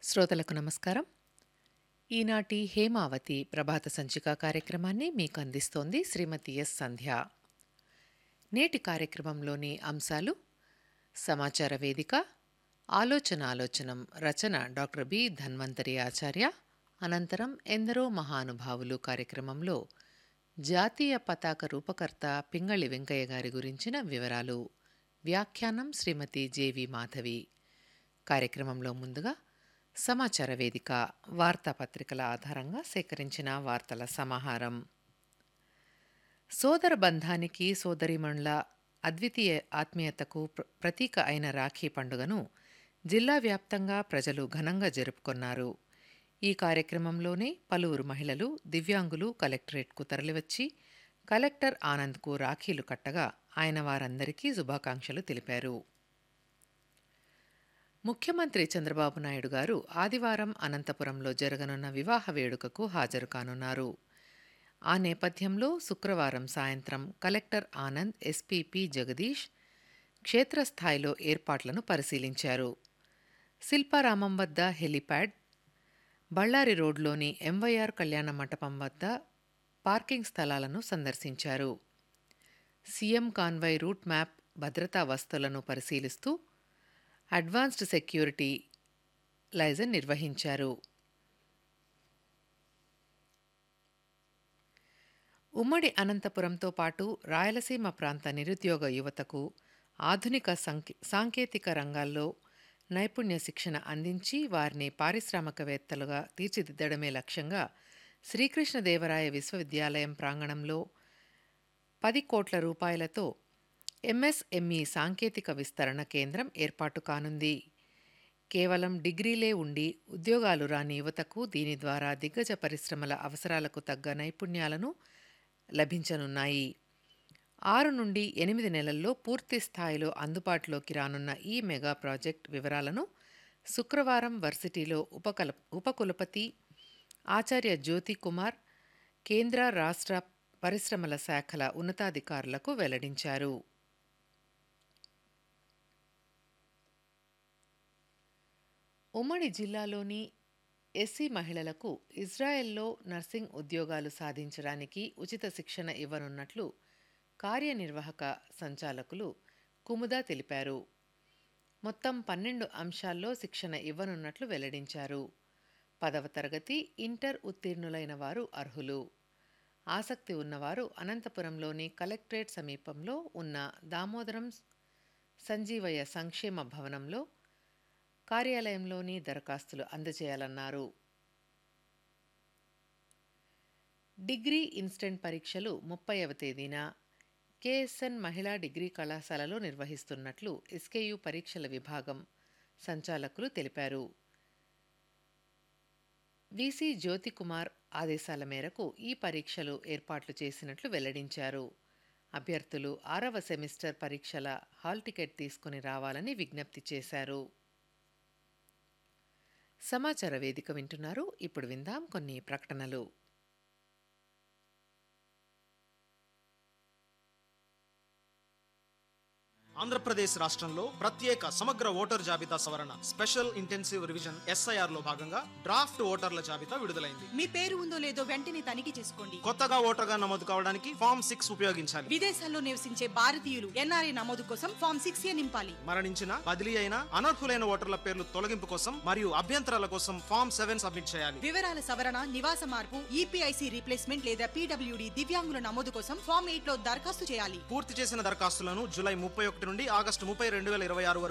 శ్రోతలకు నమస్కారం ఈనాటి హేమావతి ప్రభాత సంచిక కార్యక్రమాన్ని మీకు అందిస్తోంది శ్రీమతి ఎస్ సంధ్య నేటి కార్యక్రమంలోని అంశాలు సమాచార వేదిక ఆలోచన ఆలోచనం రచన డాక్టర్ బి ధన్వంతరి ఆచార్య అనంతరం ఎందరో మహానుభావులు కార్యక్రమంలో జాతీయ పతాక రూపకర్త పింగళి వెంకయ్య గారి గురించిన వివరాలు వ్యాఖ్యానం శ్రీమతి జేవి మాధవి కార్యక్రమంలో ముందుగా సమాచార వేదిక వార్తాపత్రికల ఆధారంగా సేకరించిన వార్తల సమాహారం సోదర బంధానికి సోదరిమణుల అద్వితీయ ఆత్మీయతకు ప్ర- ప్రతీక అయిన రాఖీ పండుగను జిల్లా వ్యాప్తంగా ప్రజలు ఘనంగా జరుపుకున్నారు ఈ కార్యక్రమంలోనే పలువురు మహిళలు దివ్యాంగులు కలెక్టరేట్కు తరలివచ్చి కలెక్టర్ ఆనంద్కు రాఖీలు కట్టగా ఆయన వారందరికీ శుభాకాంక్షలు తెలిపారు ముఖ్యమంత్రి చంద్రబాబు నాయుడు గారు ఆదివారం అనంతపురంలో జరగనున్న వివాహ వేడుకకు హాజరు కానున్నారు ఆ నేపథ్యంలో శుక్రవారం సాయంత్రం కలెక్టర్ ఆనంద్ ఎస్పీపీ జగదీష్ క్షేత్రస్థాయిలో ఏర్పాట్లను పరిశీలించారు శిల్పారామం వద్ద హెలిప్యాడ్ బళ్ళారి రోడ్లోని ఎంవైఆర్ కళ్యాణ మంటపం వద్ద పార్కింగ్ స్థలాలను సందర్శించారు సీఎం కాన్వాయ్ రూట్ మ్యాప్ భద్రతా వస్తువులను పరిశీలిస్తూ అడ్వాన్స్డ్ సెక్యూరిటీ లైజన్ నిర్వహించారు ఉమ్మడి అనంతపురంతో పాటు రాయలసీమ ప్రాంత నిరుద్యోగ యువతకు ఆధునిక సంకే సాంకేతిక రంగాల్లో నైపుణ్య శిక్షణ అందించి వారిని పారిశ్రామికవేత్తలుగా తీర్చిదిద్దడమే లక్ష్యంగా శ్రీకృష్ణదేవరాయ విశ్వవిద్యాలయం ప్రాంగణంలో పది కోట్ల రూపాయలతో ఎంఎస్ఎంఈ సాంకేతిక విస్తరణ కేంద్రం ఏర్పాటు కానుంది కేవలం డిగ్రీలే ఉండి ఉద్యోగాలు రాని యువతకు దీని ద్వారా దిగ్గజ పరిశ్రమల అవసరాలకు తగ్గ నైపుణ్యాలను లభించనున్నాయి ఆరు నుండి ఎనిమిది నెలల్లో పూర్తి స్థాయిలో అందుబాటులోకి రానున్న ఈ మెగా ప్రాజెక్ట్ వివరాలను శుక్రవారం వర్సిటీలో ఉపకల ఉపకులపతి ఆచార్య జ్యోతి కుమార్ కేంద్ర రాష్ట్ర పరిశ్రమల శాఖల ఉన్నతాధికారులకు వెల్లడించారు ఉమ్మడి జిల్లాలోని ఎస్సీ మహిళలకు ఇజ్రాయెల్లో నర్సింగ్ ఉద్యోగాలు సాధించడానికి ఉచిత శిక్షణ ఇవ్వనున్నట్లు కార్యనిర్వాహక సంచాలకులు కుముదా తెలిపారు మొత్తం పన్నెండు అంశాల్లో శిక్షణ ఇవ్వనున్నట్లు వెల్లడించారు పదవ తరగతి ఇంటర్ ఉత్తీర్ణులైన వారు అర్హులు ఆసక్తి ఉన్నవారు అనంతపురంలోని కలెక్టరేట్ సమీపంలో ఉన్న దామోదరం సంజీవయ్య సంక్షేమ భవనంలో కార్యాలయంలోని దరఖాస్తులు అందజేయాలన్నారు డిగ్రీ ఇన్స్టెంట్ పరీక్షలు ముప్పైవ తేదీన కేఎస్ఎన్ మహిళా డిగ్రీ కళాశాలలో నిర్వహిస్తున్నట్లు ఎస్కేయు పరీక్షల విభాగం సంచాలకులు తెలిపారు వీసీ జ్యోతికుమార్ ఆదేశాల మేరకు ఈ పరీక్షలు ఏర్పాట్లు చేసినట్లు వెల్లడించారు అభ్యర్థులు ఆరవ సెమిస్టర్ పరీక్షల హాల్ టికెట్ తీసుకుని రావాలని విజ్ఞప్తి చేశారు సమాచార వేదిక వింటున్నారు ఇప్పుడు విందాం కొన్ని ప్రకటనలు ఆంధ్రప్రదేశ్ రాష్ట్రంలో ప్రత్యేక సమగ్ర ఓటర్ జాబితా సవరణ స్పెషల్ ఇంటెన్సివ్ రివిజన్ ఎస్ఐఆర్ లో భాగంగా డ్రాఫ్ట్ ఓటర్ల జాబితా విడుదలైంది మీ పేరు ఉందో లేదో వెంటనే తనిఖీ చేసుకోండి కొత్తగా ఓటర్గా నమోదు కావడానికి ఫామ్ సిక్స్ ఉపయోగించాలి విదేశాల్లో నివసించే భారతీయులు ఎన్ఆర్ఐ నమోదు కోసం ఫామ్ సిక్స్ ఏ నింపాలి మరణించిన బదిలీ అయిన అనర్హులైన ఓటర్ల పేర్లు తొలగింపు కోసం మరియు అభ్యంతరాల కోసం ఫామ్ సెవెన్ సబ్మిట్ చేయాలి వివరాల సవరణ నివాస మార్పు ఈపీఐసి రీప్లేస్మెంట్ లేదా పీడబ్ల్యూడి దివ్యాంగుల నమోదు కోసం ఫామ్ ఎయిట్ లో దరఖాస్తు చేయాలి పూర్తి చేసిన దరఖాస్తులను జూలై ముప్పై ఒకటి నుండి ఆగస్టు ముప్పై రెండు వేల ఇరవై ఆరు వరకు